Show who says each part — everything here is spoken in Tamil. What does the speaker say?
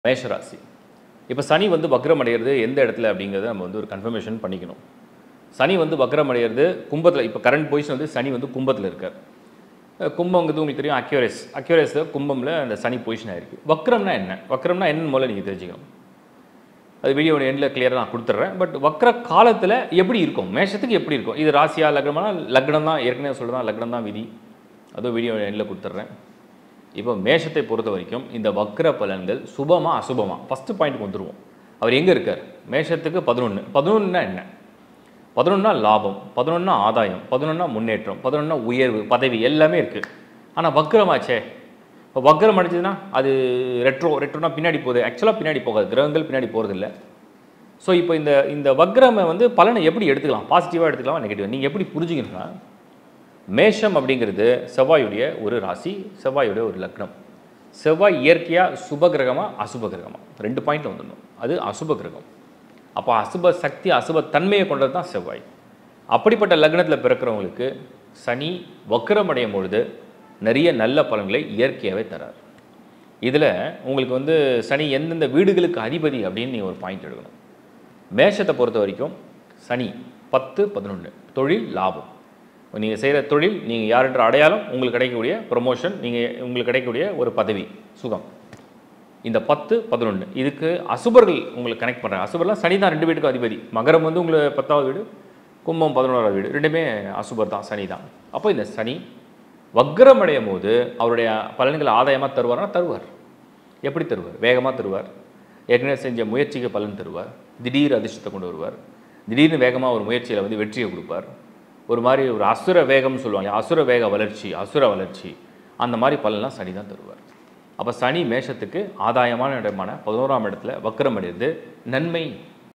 Speaker 1: மேஷராசி இப்போ சனி வந்து வக்ரம் அடையிறது எந்த இடத்துல அப்படிங்கிறத நம்ம வந்து ஒரு கன்ஃபர்மேஷன் பண்ணிக்கணும் சனி வந்து வக்ரம் அடையிறது கும்பத்தில் இப்போ கரண்ட் பொசிஷன் வந்து சனி வந்து கும்பத்தில் இருக்கார் அஹ் கும்பங்கிறது உங்களுக்கு தெரியும் அக்யூரேஸ் அக்யூரேஸில் கும்பமில் அந்த சனி பொசிஷன் ஆயிருக்கு வக்ரம்னா என்ன வக்ரம்னா என்னன்னு முதல்ல நீங்கள் தெரிஞ்சுக்கணும் அது வீடியோட எண்டில் கிளியராக நான் கொடுத்துட்றேன் பட் வக்ர காலத்தில் எப்படி இருக்கும் மேஷத்துக்கு எப்படி இருக்கும் இது ராசியா லக்னம்னா லக்னம் தான் ஏற்கனவே சொல்கிறேன் லக்னம் தான் விதி அதுவும் வீடியோ எண்டில் கொடுத்துட்றேன் இப்போ மேஷத்தை பொறுத்த வரைக்கும் இந்த வக்ர பலன்கள் சுபமா அசுபமா ஃபஸ்ட்டு பாயிண்ட் வந்துருவோம் அவர் எங்கே இருக்கார் மேஷத்துக்கு பதினொன்று பதினொன்றுனா என்ன பதினொன்னா லாபம் பதினொன்னா ஆதாயம் பதினொன்னா முன்னேற்றம் பதினொன்னா உயர்வு பதவி எல்லாமே இருக்குது ஆனால் வக்ரமாச்சே இப்போ வக்ரம் அடிச்சதுன்னா அது ரெட்ரோ ரெட்ரோனா பின்னாடி போகுது ஆக்சுவலாக பின்னாடி போகாது கிரகங்கள் பின்னாடி போகிறது இல்லை ஸோ இப்போ இந்த இந்த வக்ரமை வந்து பலனை எப்படி எடுத்துக்கலாம் பாசிட்டிவாக எடுத்துக்கலாம் நெகட்டிவ் நீங்கள் எப்படி புரிஞ்சுக்கணும்னா மேஷம் அப்படிங்கிறது செவ்வாயுடைய ஒரு ராசி செவ்வாயுடைய ஒரு லக்னம் செவ்வாய் இயற்கையாக சுப கிரகமா அசுப கிரகமா ரெண்டு பாயிண்ட்ல வந்துடணும் அது அசுப கிரகம் அப்போ அசுப சக்தி அசுப தன்மையை கொண்டது தான் செவ்வாய் அப்படிப்பட்ட லக்னத்தில் பிறக்கிறவங்களுக்கு சனி வக்ரம் அடையும் பொழுது நிறைய நல்ல பலன்களை இயற்கையாகவே தரார் இதில் உங்களுக்கு வந்து சனி எந்தெந்த வீடுகளுக்கு அதிபதி அப்படின்னு நீங்கள் ஒரு பாயிண்ட் எடுக்கணும் மேஷத்தை பொறுத்த வரைக்கும் சனி பத்து பதினொன்று தொழில் லாபம் நீங்கள் செய்கிற தொழில் நீங்கள் யாருன்ற அடையாளம் உங்களுக்கு கிடைக்கக்கூடிய ப்ரொமோஷன் நீங்கள் உங்களுக்கு கிடைக்கக்கூடிய ஒரு பதவி சுகம் இந்த பத்து பதினொன்று இதுக்கு அசுபர்கள் உங்களுக்கு கனெக்ட் பண்ணுறாங்க அசுபர்லாம் சனி தான் ரெண்டு வீட்டுக்கும் அதிபதி மகரம் வந்து உங்களுக்கு பத்தாவது வீடு கும்பம் பதினோராவது வீடு ரெண்டுமே அசுபர் தான் சனி தான் அப்போ இந்த சனி வக்ரம் அடையும் போது அவருடைய பலன்கள் ஆதாயமாக தருவார்னா தருவார் எப்படி தருவார் வேகமாக தருவார் ஏற்கனவே செஞ்ச முயற்சிக்கு பலன் தருவார் திடீர் அதிர்ஷ்டத்தை கொண்டு வருவார் திடீர்னு வேகமாக ஒரு முயற்சியில் வந்து வெற்றியை கொடுப்பார் ஒரு மாதிரி ஒரு அசுர வேகம்னு சொல்லுவாங்க அசுர வேக வளர்ச்சி அசுர வளர்ச்சி அந்த மாதிரி பலன்லாம் சனி தான் தருவார் அப்போ சனி மேஷத்துக்கு ஆதாயமான இடமான பதினோராம் இடத்துல வக்ரம் அடைகிறது நன்மை